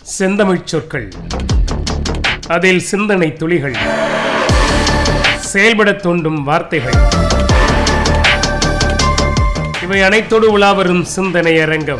செந்தமிழ்ச் சொற்கள் அதில் சிந்தனை துளிகள் செயல்படத் தூண்டும் வார்த்தைகள் இவை அனைத்தோடு உலா வரும் சிந்தனை அரங்கம்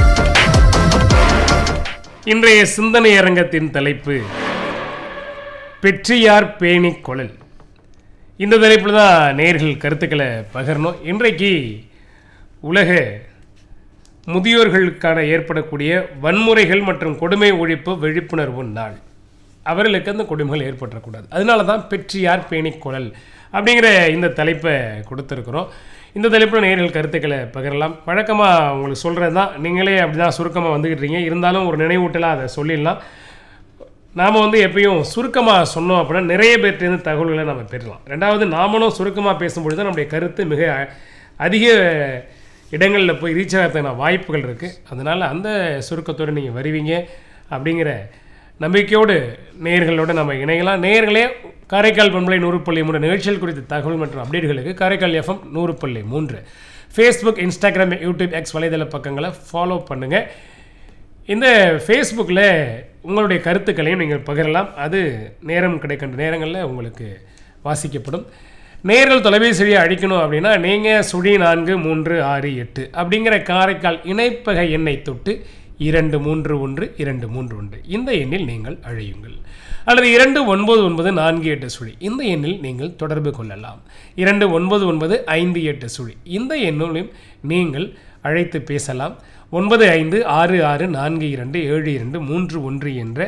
இன்றைய சிந்தனை அரங்கத்தின் தலைப்பு பெற்றியார் பேணி கொழல் இந்த தலைப்பில் தான் நேர்கள் கருத்துக்களை பகிரணும் இன்றைக்கு உலக முதியோர்களுக்கான ஏற்படக்கூடிய வன்முறைகள் மற்றும் கொடுமை ஒழிப்பு விழிப்புணர்வு நாள் அவர்களுக்கு அந்த கொடுமைகள் ஏற்படக்கூடாது அதனால தான் பெற்றியார் பேணி குழல் அப்படிங்கிற இந்த தலைப்பை கொடுத்துருக்குறோம் இந்த தலைப்பில் நேர்கள் கருத்துக்களை பகிரலாம் வழக்கமாக உங்களுக்கு சொல்கிறது தான் நீங்களே அப்படி தான் சுருக்கமாக வந்துக்கிட்டீங்க இருந்தாலும் ஒரு நினைவூட்டலாக அதை சொல்லிடலாம் நாம் வந்து எப்பயும் சுருக்கமாக சொன்னோம் அப்படின்னா நிறைய பேர்ட்டேருந்து தகவல்களை நம்ம பெறலாம் ரெண்டாவது நாமளும் சுருக்கமாக பேசும்பொழுது தான் நம்முடைய கருத்து மிக அ- அதிக இடங்களில் போய் ரீச் ஆகிறதுக்கான வாய்ப்புகள் இருக்குது அதனால் அந்த சுருக்கத்தோடு நீங்கள் வருவீங்க அப்படிங்கிற நம்பிக்கையோடு நேயர்களோடு நம்ம இணையலாம் நேயர்களே காரைக்கால் பண்பலை நூறு புள்ளி மூன்று நிகழ்ச்சிகள் குறித்த தகவல் மற்றும் அப்டேட்டுகளுக்கு காரைக்கால் எஃப்எம் நூறு புள்ளி மூன்று ஃபேஸ்புக் இன்ஸ்டாகிராம் யூடியூப் எக்ஸ் வலைதள பக்கங்களை ஃபாலோ பண்ணுங்கள் இந்த ஃபேஸ்புக்கில் உங்களுடைய கருத்துக்களையும் நீங்கள் பகிரலாம் அது நேரம் கிடைக்கின்ற நேரங்களில் உங்களுக்கு வாசிக்கப்படும் நேர்கள் தொலைபேசி வழியாக அழைக்கணும் அப்படின்னா நீங்கள் சுழி நான்கு மூன்று ஆறு எட்டு அப்படிங்கிற காரைக்கால் இணைப்பக எண்ணை தொட்டு இரண்டு மூன்று ஒன்று இரண்டு மூன்று ஒன்று இந்த எண்ணில் நீங்கள் அழையுங்கள் அல்லது இரண்டு ஒன்பது ஒன்பது நான்கு எட்டு சுழி இந்த எண்ணில் நீங்கள் தொடர்பு கொள்ளலாம் இரண்டு ஒன்பது ஒன்பது ஐந்து எட்டு சுழி இந்த எண்ணிலும் நீங்கள் அழைத்து பேசலாம் ஒன்பது ஐந்து ஆறு ஆறு நான்கு இரண்டு ஏழு இரண்டு மூன்று ஒன்று என்ற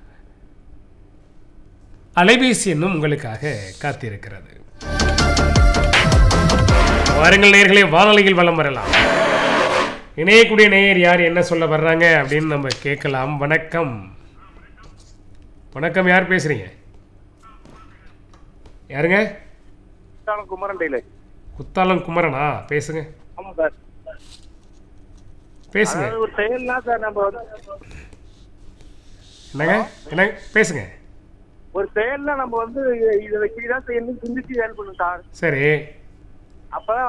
அலைபேசி எண்ணும் உங்களுக்காக காத்திருக்கிறது வாருங்கள் நேயர்களே வானொலியில் வலம் வரலாம் இணையக்கூடிய நேயர் யார் என்ன சொல்ல வர்றாங்க அப்படின்னு நம்ம கேட்கலாம் வணக்கம் வணக்கம் யார் பேசுறீங்க யாருங்க குற்றாலம் குமரன் டெய்லர் குத்தாலம் குமரனா பேசுங்க ஆமாம் சார் பேசுங்க அதாவது ஒரு செயல்னா சார் நம்ம வந்து என்னங்க என்ன பேசுங்க ஒரு செயல்னா நம்ம வந்து இதை இப்படிதான் செய்யணும் சிந்திச்சு செயல்படணும் சார் சரி அப்பதான்